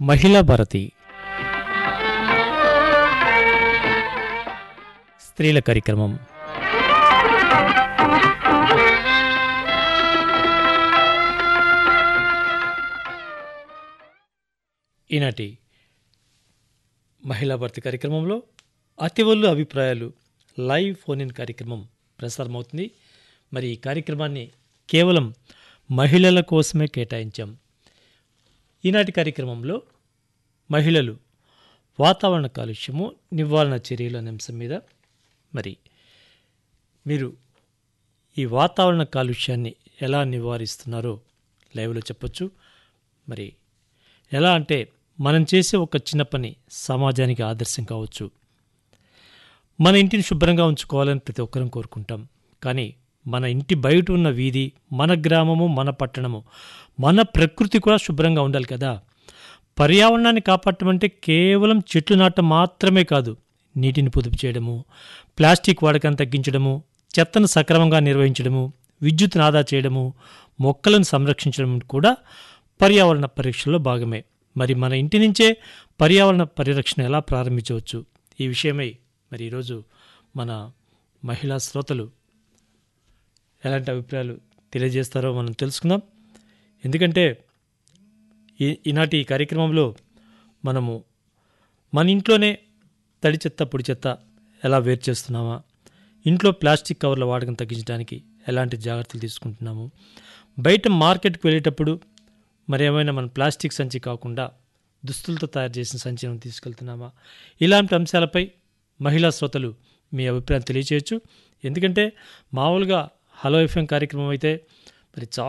మహిళా భారతి స్త్రీల కార్యక్రమం ఈనాటి మహిళా భర్తీ కార్యక్రమంలో అతివల్లు అభిప్రాయాలు లైవ్ ఫోన్ ఇన్ కార్యక్రమం ప్రసారమవుతుంది మరి ఈ కార్యక్రమాన్ని కేవలం మహిళల కోసమే కేటాయించాం ఈనాటి కార్యక్రమంలో మహిళలు వాతావరణ కాలుష్యము నివారణ చర్యలు అనే అంశం మీద మరి మీరు ఈ వాతావరణ కాలుష్యాన్ని ఎలా నివారిస్తున్నారో లైవ్లో చెప్పొచ్చు మరి ఎలా అంటే మనం చేసే ఒక చిన్న పని సమాజానికి ఆదర్శం కావచ్చు మన ఇంటిని శుభ్రంగా ఉంచుకోవాలని ప్రతి ఒక్కరం కోరుకుంటాం కానీ మన ఇంటి బయట ఉన్న వీధి మన గ్రామము మన పట్టణము మన ప్రకృతి కూడా శుభ్రంగా ఉండాలి కదా పర్యావరణాన్ని కాపాడటం అంటే కేవలం చెట్లు నాటం మాత్రమే కాదు నీటిని పొదుపు చేయడము ప్లాస్టిక్ వాడకాన్ని తగ్గించడము చెత్తను సక్రమంగా నిర్వహించడము విద్యుత్తును ఆదా చేయడము మొక్కలను సంరక్షించడం కూడా పర్యావరణ పరీక్షల్లో భాగమే మరి మన ఇంటి నుంచే పర్యావరణ పరిరక్షణ ఎలా ప్రారంభించవచ్చు ఈ విషయమై మరి ఈరోజు మన మహిళా శ్రోతలు ఎలాంటి అభిప్రాయాలు తెలియజేస్తారో మనం తెలుసుకుందాం ఎందుకంటే ఈ ఈనాటి ఈ కార్యక్రమంలో మనము మన ఇంట్లోనే తడి చెత్త పొడి చెత్త ఎలా వేరు చేస్తున్నామా ఇంట్లో ప్లాస్టిక్ కవర్ల వాడకం తగ్గించడానికి ఎలాంటి జాగ్రత్తలు తీసుకుంటున్నాము బయట మార్కెట్కి వెళ్ళేటప్పుడు మరి ఏమైనా మన ప్లాస్టిక్ సంచి కాకుండా దుస్తులతో తయారు చేసిన సంచి ఏమైనా తీసుకెళ్తున్నామా ఇలాంటి అంశాలపై మహిళా శ్రోతలు మీ అభిప్రాయం తెలియచేయచ్చు ఎందుకంటే మామూలుగా హలో ఎఫ్ఎం కార్యక్రమం అయితే మరి చాలా